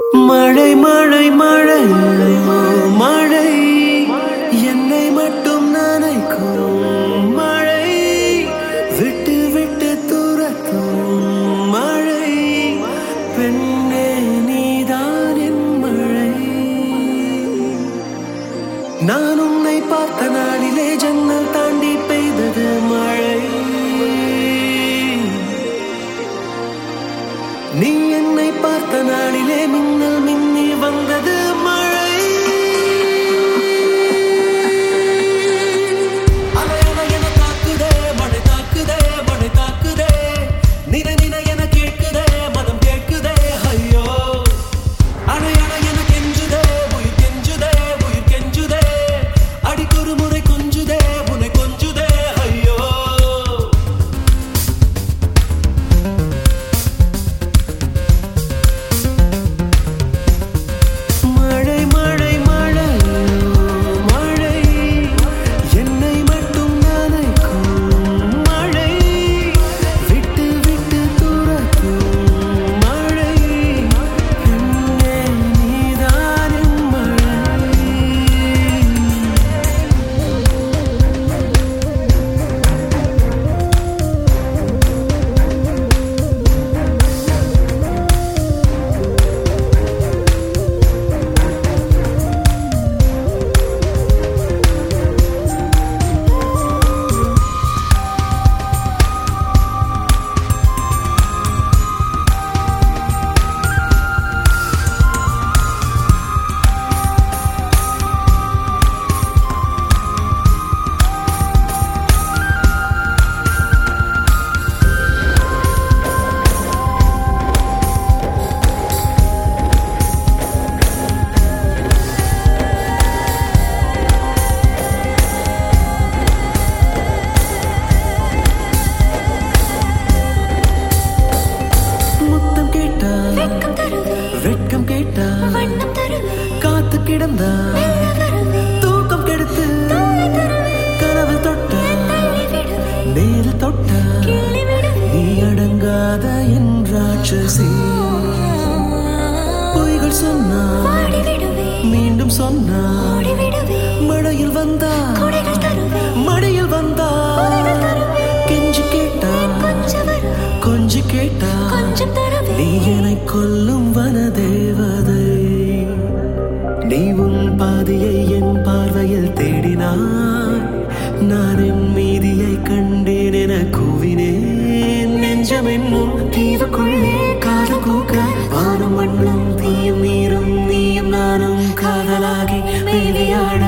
மழை மழை மழை மழை என்னை மட்டும் நனைக்கும் மழை விட்டு விட்டு துரத்தும் மழை பெண்ணே நீதான் என் மழை நான் உன்னை பார்த்த நாளிலே ஜன்னல் தாண்டி பெய்தது மழை நீ என்னை பார்த்த நாளிலே மின்னல் மின்னி வந்தது மழை அலை அலை என தாக்குதே மழை தாக்குதே மழை தாக்குதே நின நின என கேட்குதே மனம் கேட்குதே ஐயோ அலை அலை என கெஞ்சுதே உயிர் கெஞ்சுதே உயிர் கெஞ்சுதே அடிக்கொரு முறை கொஞ்சுதே உனை கொஞ்சுதே ஐயோ மழை மழை மழை மழை என்னை மட்டும் நனைக்கும் மழை விட்டு விட்டு துரத்தும் மழை என்னே நீதான் என் மழை முத்தம் கேட்டா வெட்கம் தருவே வெட்கம் கேட்டா வண்ணம் தருவே காத்து கிடந்தா மெல்ல வருவே தூக்கம் கெடுத்து தூவி தருவே கனவு தொட்டா தள்ளி விடுவே நேரு தொட்டா கிள்ளி விடுவே நீ அடங்காத என் ராட்சசி பொய்கள் சொன்னா பாடி விடுவே மீண்டும் சொன்னா ஓடி விடுவே மழையில் வந்தா கொடைகள் தருவே மடியில் வந்தா உதவிகள் தருவே கெஞ்சி கேட்டா கொஞ்சம் வருவே கொஞ்சி கேட்டா கொஞ்சம் தருவே நீ என்னை கொல்லும் வனதேவதை நீ உன் பாதியை என் பார்வையில் தேடினாய் நான் என் மீதியை கண்டேன் என கூவினேன் நெஞ்சம் என்னும் தீவுக்குள்ளே காதல் கூக்க வானம் மண்ணும் தீயும் நீரும் நீயும் நானும் காதலாகி வேலையாட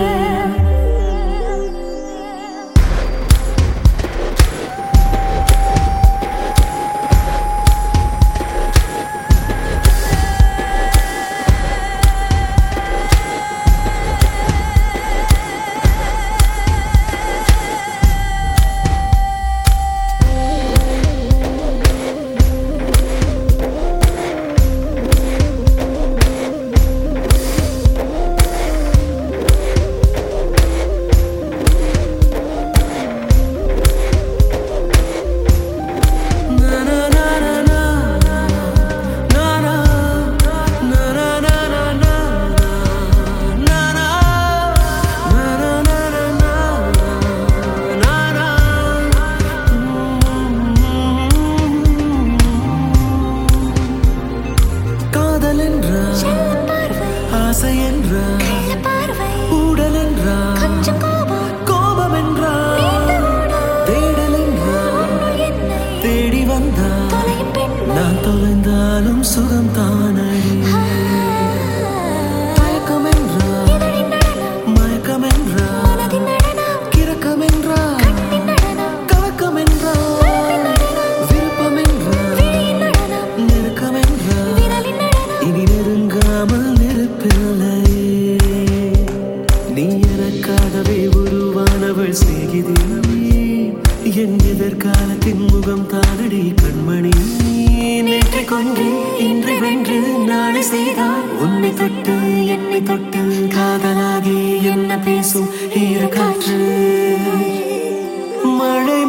காதல் என்றால் செல்ல பார்வை ஆசை என்றால் கள்ள பார்வை ஊடல் என்றால் கொஞ்சம் கோபம் கோபம் என்றால் நீண்ட ஓடம் தேடல் என்றால் உன்னுள் என்னை தேடி வந்தால் தொலையும் பெண்மை நான் தொலைந்தாலும் சுகம் தானடி தயக்கம் என்றால் இதழின் நடனம் மயக்கம் என்றால் மனதின் நடனம் கிறக்கம் என்றால் கண்ணின் நடனம் கலக்கம் என்றால் விருப்பம் என்றால் விழியின் நடனம் நெருக்கம் என்றால் விரலின் நடனம் இனி நெருங்காமல் நெருப்பில்லை நீ எனக்காகவே உருவானவள் சிநேகிதி என் எதிர்காலத்தின் முகம் தானடி கண்மணி நேற்றை கொன்று இன்று வென்று நாளை செய்தால் உன்னை தொட்டு என்னை தொட்டு காதலாகி என்ன பேசும் ஈர காற்று மழை